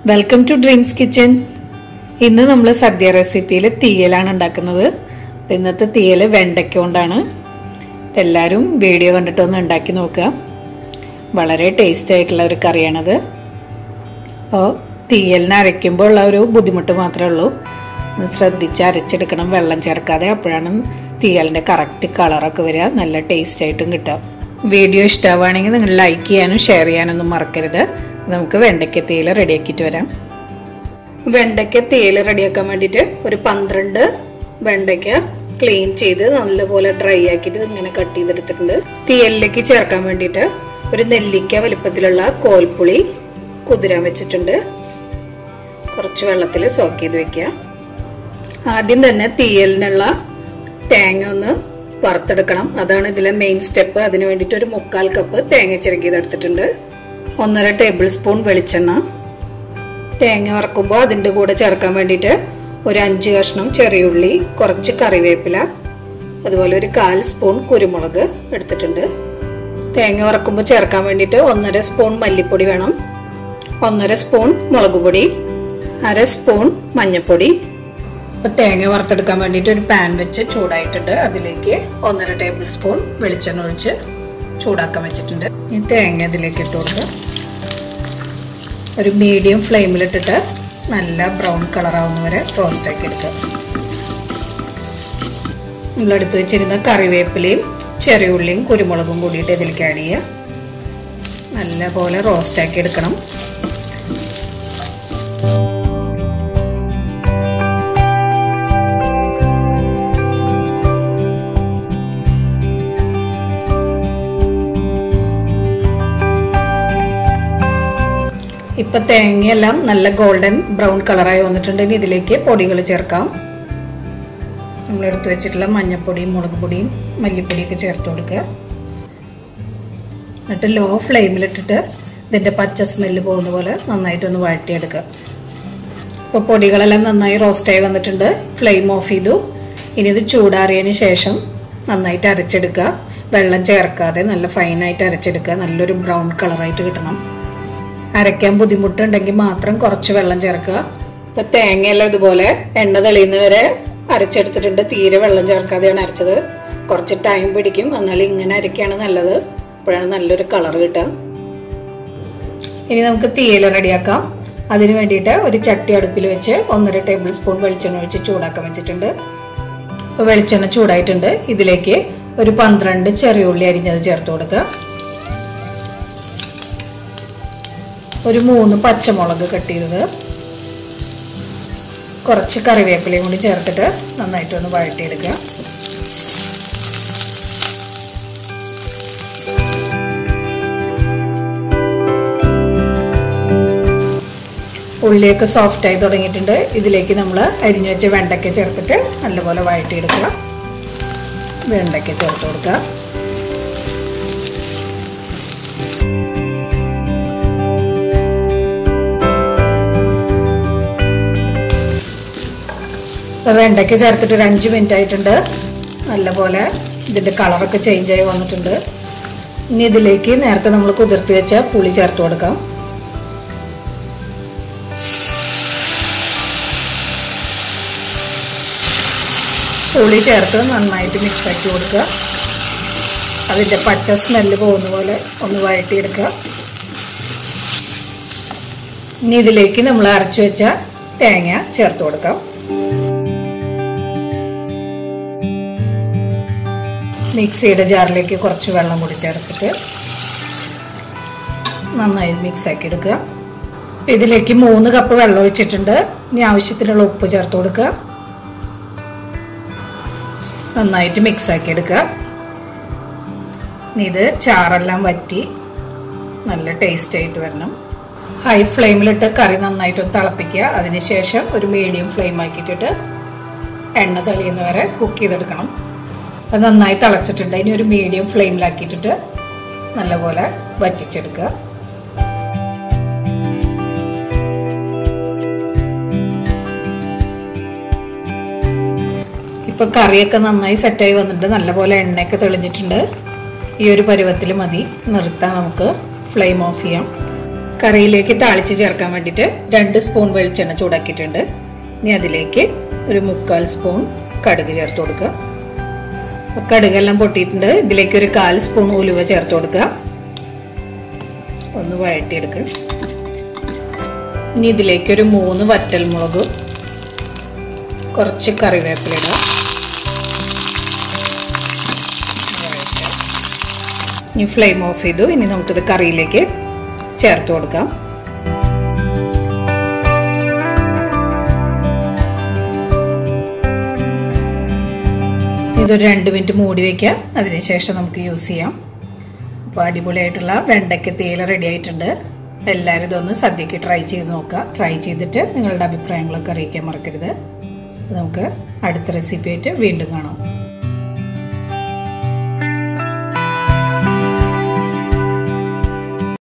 welcome to dreams kitchen ഇന്ന് നമ്മൾ സദ്യ റെസിപ്പിയിൽ തീയലാണ് ഉണ്ടാക്കുന്നത് അപ്പം ഇന്നത്തെ തീയൽ വെണ്ടയ്ക്ക കൊണ്ടാണ് എല്ലാവരും വീഡിയോ കണ്ടിട്ടൊന്ന് ഉണ്ടാക്കി നോക്കുക വളരെ ടേസ്റ്റ് ആയിട്ടുള്ള ഒരു കറിയാണത് അപ്പോൾ തീയലിന് അരയ്ക്കുമ്പോൾ ഉള്ള ഒരു ബുദ്ധിമുട്ട് മാത്രമേ ഉള്ളൂ ഒന്ന് ശ്രദ്ധിച്ച് അരച്ചെടുക്കണം വെള്ളം ചേർക്കാതെ അപ്പോഴാണ് തീയലിൻ്റെ കറക്റ്റ് കളറൊക്കെ വരിക നല്ല ടേസ്റ്റ് ആയിട്ടും കിട്ടുക വീഡിയോ ഇഷ്ടമാവുകയാണെങ്കിൽ നിങ്ങൾ ലൈക്ക് ചെയ്യാനും ഷെയർ ചെയ്യാനൊന്നും മറക്കരുത് നമുക്ക് വെണ്ടയ്ക്ക തേയില റെഡിയാക്കിയിട്ട് വരാം വെണ്ടയ്ക്ക തേയില റെഡിയാക്കാൻ വേണ്ടിയിട്ട് ഒരു പന്ത്രണ്ട് വെണ്ടയ്ക്ക ക്ലീൻ ചെയ്ത് നല്ലപോലെ ഡ്രൈ ആക്കിയിട്ട് ഇങ്ങനെ കട്ട് ചെയ്തെടുത്തിട്ടുണ്ട് തീയലിലേക്ക് ചേർക്കാൻ വേണ്ടിയിട്ട് ഒരു നെല്ലിക്ക വലുപ്പത്തിലുള്ള കോൽപ്പുളി കുതിരാൻ വെച്ചിട്ടുണ്ട് കുറച്ച് വെള്ളത്തിൽ സോക്ക് ചെയ്ത് വെക്കുക ആദ്യം തന്നെ തീയലിനുള്ള തേങ്ങ ഒന്ന് വറുത്തെടുക്കണം അതാണ് ഇതിലെ മെയിൻ സ്റ്റെപ്പ് അതിന് വേണ്ടിയിട്ട് ഒരു മുക്കാൽ കപ്പ് തേങ്ങ ചിരകിയതെടുത്തിട്ടുണ്ട് ഒന്നര ടേബിൾ സ്പൂൺ വെളിച്ചെണ്ണ തേങ്ങ വറക്കുമ്പോൾ അതിൻ്റെ കൂടെ ചേർക്കാൻ വേണ്ടിയിട്ട് ഒരു അഞ്ച് കഷ്ണം ചെറിയുള്ളി കുറച്ച് കറിവേപ്പില അതുപോലെ ഒരു കാൽ സ്പൂൺ കുരുമുളക് എടുത്തിട്ടുണ്ട് തേങ്ങ വറക്കുമ്പോൾ ചേർക്കാൻ വേണ്ടിയിട്ട് ഒന്നര സ്പൂൺ മല്ലിപ്പൊടി വേണം ഒന്നര സ്പൂൺ മുളക് പൊടി അര സ്പൂൺ മഞ്ഞൾപ്പൊടി അപ്പോൾ തേങ്ങ വറുത്തെടുക്കാൻ വേണ്ടിയിട്ട് ഒരു പാൻ വെച്ച് ചൂടായിട്ടുണ്ട് അതിലേക്ക് ഒന്നര ടേബിൾ സ്പൂൺ വെളിച്ചെണ്ണ ഒഴിച്ച് ചൂടാക്കാൻ വെച്ചിട്ടുണ്ട് ഈ തേങ്ങ ഇതിലേക്ക് ഇട്ട് കൊടുക്കുക ഒരു മീഡിയം ഫ്ലെയിമിലിട്ടിട്ട് നല്ല ബ്രൗൺ കളറാവുന്ന വരെ റോസ്റ്റ് ആക്കി എടുക്കുക നമ്മളെടുത്ത് വെച്ചിരുന്ന കറിവേപ്പിലയും ചെറിയ ഉള്ളിയും കുരുമുളകും കൂടിയിട്ട് ഇതിലേക്ക് ആഡ് ചെയ്യുക നല്ല പോലെ റോസ്റ്റ് ആക്കി എടുക്കണം ഇപ്പൊ തേങ്ങയെല്ലാം നല്ല ഗോൾഡൻ ബ്രൗൺ കളറായി വന്നിട്ടുണ്ട് ഇനി ഇതിലേക്ക് പൊടികൾ ചേർക്കാം നമ്മൾ എടുത്തു വെച്ചിട്ടുള്ള മഞ്ഞൾപ്പൊടിയും മുളക് പൊടിയും മല്ലിപ്പൊടിയൊക്കെ ചേർത്ത് കൊടുക്കുക എന്നിട്ട് ലോ ഫ്ലെയിമിലിട്ടിട്ട് ഇതിൻ്റെ പച്ച സ്മെല്ല് പോകുന്ന പോലെ നന്നായിട്ടൊന്ന് വഴറ്റിയെടുക്കുക ഇപ്പോൾ പൊടികളെല്ലാം നന്നായി റോസ്റ്റായി വന്നിട്ടുണ്ട് ഫ്ലെയിം ഓഫ് ചെയ്തു ഇനി ഇത് ചൂടാറിയതിന് ശേഷം നന്നായിട്ട് അരച്ചെടുക്കുക വെള്ളം ചേർക്കാതെ നല്ല ഫൈനായിട്ട് അരച്ചെടുക്കുക നല്ലൊരു ബ്രൗൺ കളറായിട്ട് കിട്ടണം അരയ്ക്കാൻ ബുദ്ധിമുട്ടുണ്ടെങ്കിൽ മാത്രം കുറച്ച് വെള്ളം ചേർക്കുക ഇപ്പൊ തേങ്ങയെല്ലാം ഇതുപോലെ എണ്ണ തെളിയുന്നവരെ അരച്ചെടുത്തിട്ടുണ്ട് തീരെ വെള്ളം ചേർക്കാതെയാണ് അരച്ചത് കുറച്ച് ടൈം പിടിക്കും എന്നാലും ഇങ്ങനെ അരയ്ക്കാണ് നല്ലത് അപ്പോഴാണ് നല്ലൊരു കളർ കിട്ടുക ഇനി നമുക്ക് തീയൽ റെഡിയാക്കാം അതിന് വേണ്ടിയിട്ട് ഒരു ചട്ടി അടുപ്പിൽ വെച്ച് ഒന്നര ടേബിൾ സ്പൂൺ വെളിച്ചെണ്ണ ഒഴിച്ച് ചൂടാക്കാൻ വെച്ചിട്ടുണ്ട് ഇപ്പോൾ വെളിച്ചെണ്ണ ചൂടായിട്ടുണ്ട് ഇതിലേക്ക് ഒരു പന്ത്രണ്ട് ചെറിയ ഉള്ളി അരിഞ്ഞത് ചേർത്ത് കൊടുക്കുക ഒരു മൂന്ന് പച്ചമുളക് കട്ട് ചെയ്തത് കുറച്ച് കറിവേപ്പിലയും കൂടി ചേർത്തിട്ട് നന്നായിട്ടൊന്ന് വഴട്ടിയെടുക്കുക ഉള്ളിയൊക്കെ സോഫ്റ്റ് ആയി തുടങ്ങിയിട്ടുണ്ട് ഇതിലേക്ക് നമ്മൾ അരിഞ്ഞു വെച്ച വെണ്ടയ്ക്ക ചേർത്തിട്ട് നല്ലപോലെ വഴട്ടിയെടുക്കുക വെണ്ടയ്ക്ക ചേർത്ത് കൊടുക്കുക വെണ്ടയ്ക്ക ചേർത്തിട്ട് ഒരു അഞ്ച് മിനിറ്റ് ആയിട്ടുണ്ട് നല്ലപോലെ ഇതിൻ്റെ കളറൊക്കെ ചേഞ്ച് ആയി വന്നിട്ടുണ്ട് ഇനി ഇതിലേക്ക് നേരത്തെ നമ്മൾ കുതിർത്തി വെച്ച പുളി ചേർത്ത് കൊടുക്കാം പുളി ചേർത്ത് നന്നായിട്ട് മിക്സ് ആക്കി കൊടുക്കുക അതിൻ്റെ പച്ച സ്മെല്ല് പോകുന്ന പോലെ ഒന്ന് വഴട്ടിയെടുക്കുക ഇനി ഇതിലേക്ക് നമ്മൾ അരച്ചു വെച്ച തേങ്ങ ചേർത്ത് കൊടുക്കാം മിക്സിയുടെ ജാറിലേക്ക് കുറച്ച് വെള്ളം കൂടി ചേർത്തിട്ട് നന്നായി മിക്സ് ആക്കി എടുക്കുക ഇതിലേക്ക് മൂന്ന് കപ്പ് വെള്ളം ഒഴിച്ചിട്ടുണ്ട് ഇനി ആവശ്യത്തിനുള്ള ഉപ്പ് ചേർത്ത് കൊടുക്കുക നന്നായിട്ട് മിക്സ് ആക്കി എടുക്കുക ഇനി ഇത് ചാറെല്ലാം വറ്റി നല്ല ടേസ്റ്റ് ആയിട്ട് വരണം ഹൈ ഫ്ലെയിമിലിട്ട് കറി നന്നായിട്ടൊന്ന് തിളപ്പിക്കുക അതിനുശേഷം ഒരു മീഡിയം ഫ്ലെയിം ആക്കിയിട്ടിട്ട് എണ്ണ തെളിയുന്നവരെ കുക്ക് ചെയ്തെടുക്കണം അത് നന്നായി തിളച്ചിട്ടുണ്ട് ഇനി ഒരു മീഡിയം ഫ്ലെയിമിലാക്കിയിട്ടിട്ട് നല്ലപോലെ വറ്റിച്ചെടുക്കുക ഇപ്പൊ കറിയൊക്കെ നന്നായി സെറ്റായി വന്നിട്ടുണ്ട് നല്ലപോലെ എണ്ണയൊക്കെ തെളിഞ്ഞിട്ടുണ്ട് ഈ ഒരു പരുവത്തിൽ മതി നിർത്താം നമുക്ക് ഫ്ലെയിം ഓഫ് ചെയ്യാം കറിയിലേക്ക് താളിച്ച് ചേർക്കാൻ വേണ്ടിയിട്ട് രണ്ട് സ്പൂൺ വെളിച്ചെണ്ണ ചൂടാക്കിയിട്ടുണ്ട് ഇനി അതിലേക്ക് ഒരു മുക്കാൽ സ്പൂൺ കടുക് ചേർത്ത് കൊടുക്കുക അപ്പൊ കടുകെല്ലാം പൊട്ടിയിട്ടുണ്ട് ഇതിലേക്ക് ഒരു കാൽ സ്പൂൺ ഉലുവ ചേർത്ത് കൊടുക്കുക ഒന്ന് വഴറ്റിയെടുക്കുക ഇനി ഇതിലേക്ക് ഒരു മൂന്ന് വറ്റൽമുളക് കുറച്ച് കറിവേപ്പില ഇടുക ഇനി ഫ്ലെയിം ഓഫ് ചെയ്തു ഇനി നമുക്കിത് കറിയിലേക്ക് ചേർത്ത് കൊടുക്കാം ഇതൊരു രണ്ട് മിനിറ്റ് മൂടി വയ്ക്കാം അതിനുശേഷം നമുക്ക് യൂസ് ചെയ്യാം അപ്പോൾ അടിപൊളിയായിട്ടുള്ള വെണ്ടയ്ക്ക് തേയില റെഡി ആയിട്ടുണ്ട് എല്ലാവരും ഇതൊന്ന് സദ്യക്ക് ട്രൈ ചെയ്ത് നോക്കുക ട്രൈ ചെയ്തിട്ട് നിങ്ങളുടെ അഭിപ്രായങ്ങളൊക്കെ അറിയിക്കാൻ മറക്കരുത് നമുക്ക് അടുത്ത റെസിപ്പി ആയിട്ട് വീണ്ടും കാണാം